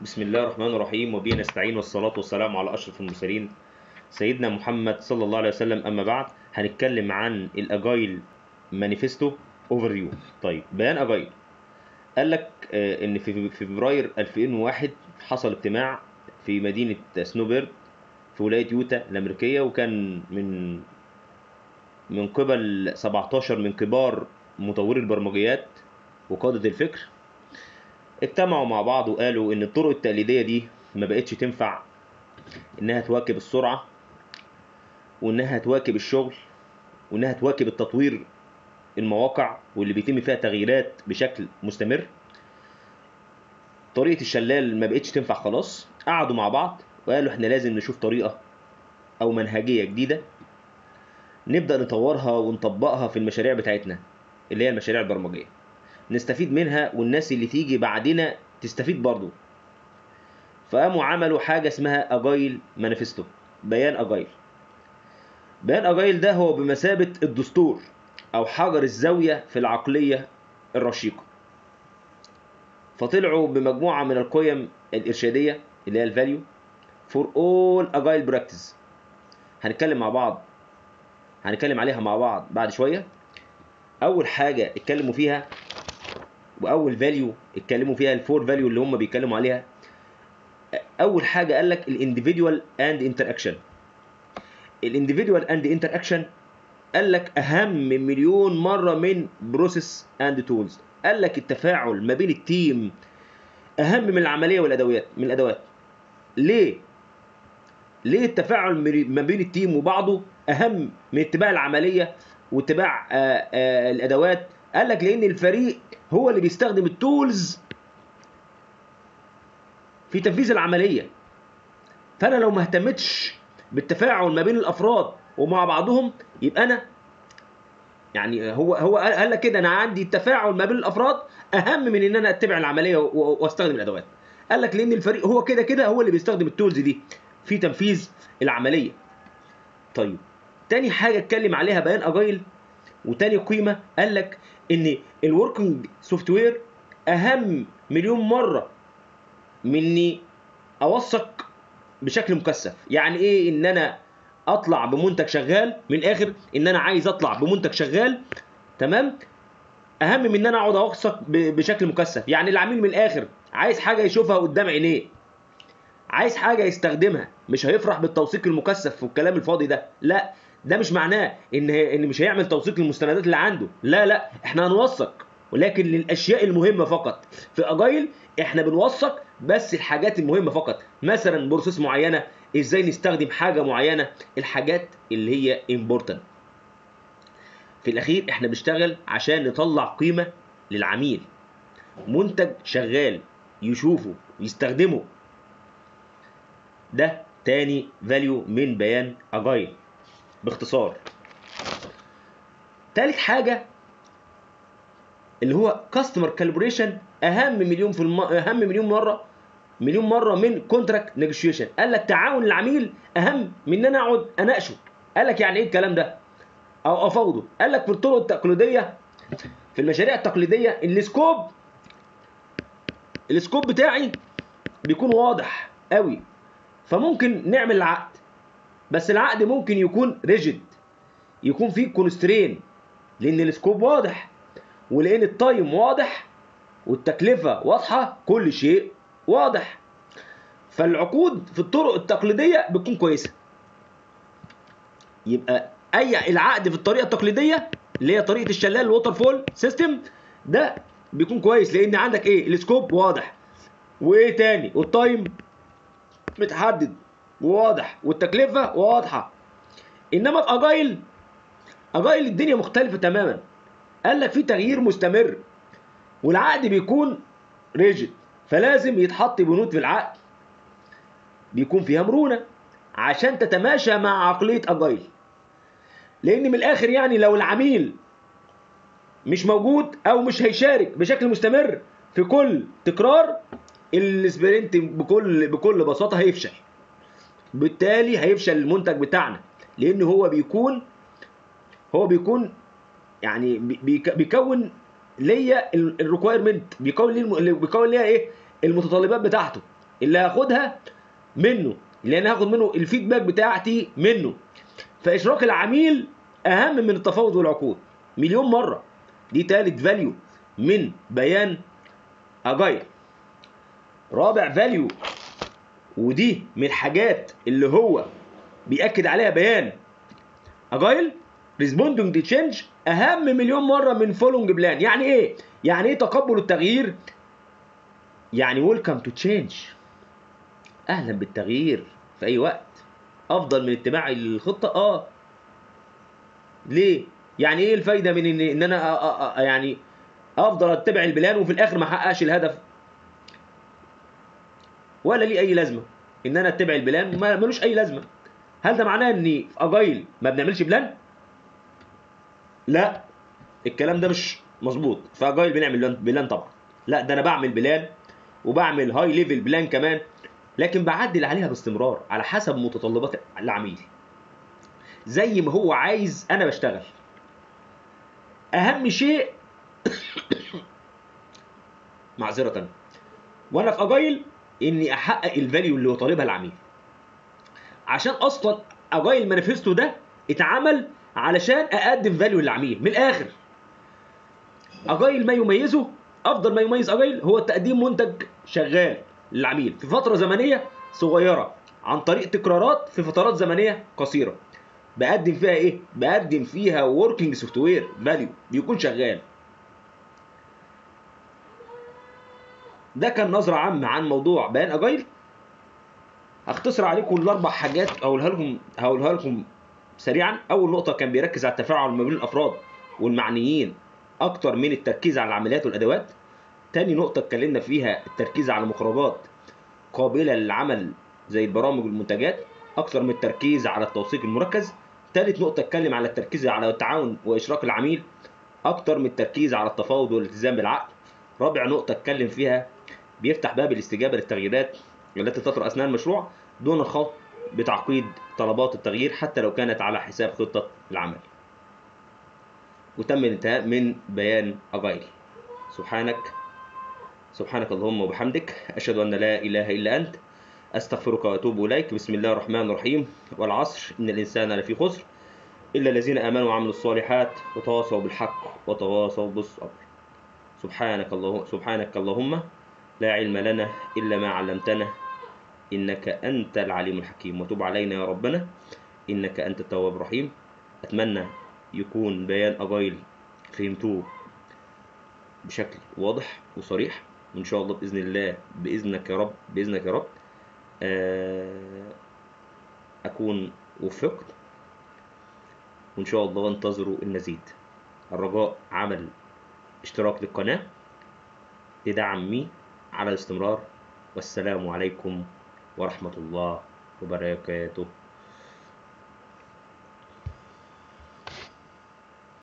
بسم الله الرحمن الرحيم وبه نستعين والصلاة والسلام على أشرف المرسلين سيدنا محمد صلى الله عليه وسلم أما بعد هنتكلم عن الأجايل مانيفستو اوفر فيو طيب بيان أجايل قال لك آه، إن في في فبراير 2001 حصل اجتماع في مدينة سنوبرد في ولاية يوتا الأمريكية وكان من من قبل 17 من كبار مطوري البرمجيات وقادة الفكر اجتمعوا مع بعض وقالوا ان الطرق التقليديه دي ما بقتش تنفع انها تواكب السرعه وانها تواكب الشغل وانها تواكب التطوير المواقع واللي بيتم فيها تغييرات بشكل مستمر طريقه الشلال ما بقتش تنفع خلاص قعدوا مع بعض وقالوا احنا لازم نشوف طريقه او منهجيه جديده نبدا نطورها ونطبقها في المشاريع بتاعتنا اللي هي المشاريع البرمجيه نستفيد منها والناس اللي تيجي بعدنا تستفيد برضو فقاموا عملوا حاجة اسمها أجايل مانيفستو بيان أجايل بيان أجايل ده هو بمثابة الدستور أو حجر الزاوية في العقلية الرشيقة فطلعوا بمجموعة من القيم الإرشادية اللي هي الفاليو فور اول اجايل براكتس هنتكلم مع بعض هنتكلم عليها مع بعض بعد شوية أول حاجة اتكلموا فيها واول فاليو اتكلموا فيها الفور فاليو اللي هم بيتكلموا عليها اول حاجه قال لك الانديفيدوال اند انتراكشن الانديفيدوال اند انتراكشن قال لك اهم مليون مره من بروسيس اند تولز قال لك التفاعل ما بين التيم اهم من العمليه والادوات من الادوات ليه ليه التفاعل ما بين التيم وبعضه اهم من اتباع العمليه واتباع آآ آآ الادوات قال لك لان الفريق هو اللي بيستخدم التولز في تنفيذ العمليه فانا لو ما اهتمتش بالتفاعل ما بين الافراد ومع بعضهم يبقى انا يعني هو هو قال لك كده انا عندي التفاعل ما بين الافراد اهم من ان انا اتبع العمليه واستخدم الادوات قال لك لان الفريق هو كده كده هو اللي بيستخدم التولز دي في تنفيذ العمليه طيب تاني حاجه اتكلم عليها بيان اجايل وتاني قيمه قال لك ان الوركينج سوفت وير اهم مليون مره من اني اوثق بشكل مكثف يعني ايه ان انا اطلع بمنتج شغال من الاخر ان انا عايز اطلع بمنتج شغال تمام اهم من ان انا اقعد اوثق بشكل مكثف يعني العميل من الاخر عايز حاجه يشوفها قدام عينيه عايز حاجه يستخدمها مش هيفرح بالتوثيق المكثف والكلام الفاضي ده لا ده مش معناه ان ان مش هيعمل توثيق للمستندات اللي عنده لا لا احنا هنوثق ولكن للاشياء المهمه فقط في اجايل احنا بنوثق بس الحاجات المهمه فقط مثلا بروسيس معينه ازاي نستخدم حاجه معينه الحاجات اللي هي امبورتنت في الاخير احنا بنشتغل عشان نطلع قيمه للعميل منتج شغال يشوفه يستخدمه ده تاني فاليو من بيان اجايل باختصار تالت حاجة اللي هو كاستمر كالبريشن اهم مليون في الم... اهم مليون مرة مليون مرة من كونتراكت نيجوشيشن قال لك تعاون العميل اهم من ان انا اقعد اناقشه قال لك يعني ايه الكلام ده او افاوضه قال لك في الطرق التقليدية في المشاريع التقليدية السكوب السكوب بتاعي بيكون واضح قوي فممكن نعمل العقد بس العقد ممكن يكون ريجيد يكون فيه كونسترين لان السكوب واضح ولان التايم واضح والتكلفه واضحه كل شيء واضح فالعقود في الطرق التقليديه بتكون كويسه يبقى اي العقد في الطريقه التقليديه اللي هي طريقه الشلال الووتر فول سيستم ده بيكون كويس لان عندك ايه السكوب واضح وايه تاني والتايم متحدد وواضح والتكلفه واضحه انما في اجايل اجايل الدنيا مختلفه تماما قال لك في تغيير مستمر والعقد بيكون ريجيد فلازم يتحط بنود في العقد بيكون فيها مرونه عشان تتماشى مع عقليه اجايل لان من الاخر يعني لو العميل مش موجود او مش هيشارك بشكل مستمر في كل تكرار السبرنت بكل بكل بساطه هيفشل بالتالي هيفشل المنتج بتاعنا لان هو بيكون هو بيكون يعني بيكون ليا الريكوايرمنت بيكون لي بيكون ليا ايه المتطلبات بتاعته اللي هاخدها منه اللي انا هاخد منه الفيدباك بتاعتي منه فاشراك العميل اهم من التفاوض والعقود مليون مره دي تالت فاليو من بيان اجايل رابع فاليو ودي من الحاجات اللي هو بيأكد عليها بيان اجايل ريسبوندنج تو تشينج اهم مليون مره من فولونج بلان يعني ايه يعني ايه تقبل التغيير يعني ويلكم تو تشينج اهلا بالتغيير في اي وقت افضل من اتباع الخطه اه ليه يعني ايه الفايده من ان ان انا أ أ أ يعني افضل اتبع البلان وفي الاخر ما احققش الهدف ولا ليه اي لازمه ان انا اتبع البلان ما ملوش اي لازمه هل ده معناه ان في اجايل ما بنعملش بلان لا الكلام ده مش مظبوط في اجايل بنعمل بلان- بلان طبعا لا ده انا بعمل بلان وبعمل هاي ليفل بلان كمان لكن بعدل عليها باستمرار على حسب متطلبات العميل زي ما هو عايز انا بشتغل اهم شيء معذره وانا في اجايل اني احقق الفاليو اللي هو طالبها العميل عشان اصلا اجايل مانيفستو ده اتعمل علشان اقدم فاليو للعميل من الاخر اجايل ما يميزه افضل ما يميز اجايل هو تقديم منتج شغال للعميل في فتره زمنيه صغيره عن طريق تكرارات في فترات زمنيه قصيره بقدم فيها ايه بقدم فيها وركينج سوفت وير فاليو بيكون شغال ده كان نظره عامه عن موضوع بيان اجايل هختصر عليكم الاربع حاجات اقولها لكم هقولها لكم سريعا اول نقطه كان بيركز على التفاعل ما بين الافراد والمعنيين اكتر من التركيز على العمليات والادوات تاني نقطه اتكلمنا فيها التركيز على مخرجات قابله للعمل زي البرامج والمنتجات اكتر من التركيز على التوثيق المركز تالت نقطه اتكلم على التركيز على التعاون واشراك العميل اكتر من التركيز على التفاوض والالتزام بالعقد رابع نقطه اتكلم فيها بيفتح باب الاستجابه للتغييرات التي تطرأ اثناء المشروع دون الخوض بتعقيد طلبات التغيير حتى لو كانت على حساب خطه العمل وتم الانتهاء من بيان اجايل سبحانك سبحانك اللهم وبحمدك أشهد أن لا إله إلا أنت أستغفرك وأتوب إليك بسم الله الرحمن الرحيم والعصر إن الإنسان لفي خسر إلا الذين آمنوا وعملوا الصالحات وتواصوا بالحق وتواصوا بالصبر سبحانك الله سبحانك اللهم لا علم لنا إلا ما علمتنا إنك أنت العليم الحكيم وتب علينا يا ربنا إنك أنت التواب الرحيم أتمنى يكون بيان أجايل فهمتوه بشكل واضح وصريح وان شاء الله باذن الله باذنك يا رب باذنك يا رب آه، اكون وفقت وان شاء الله انتظروا المزيد الرجاء عمل اشتراك للقناه لدعمي على الاستمرار والسلام عليكم ورحمه الله وبركاته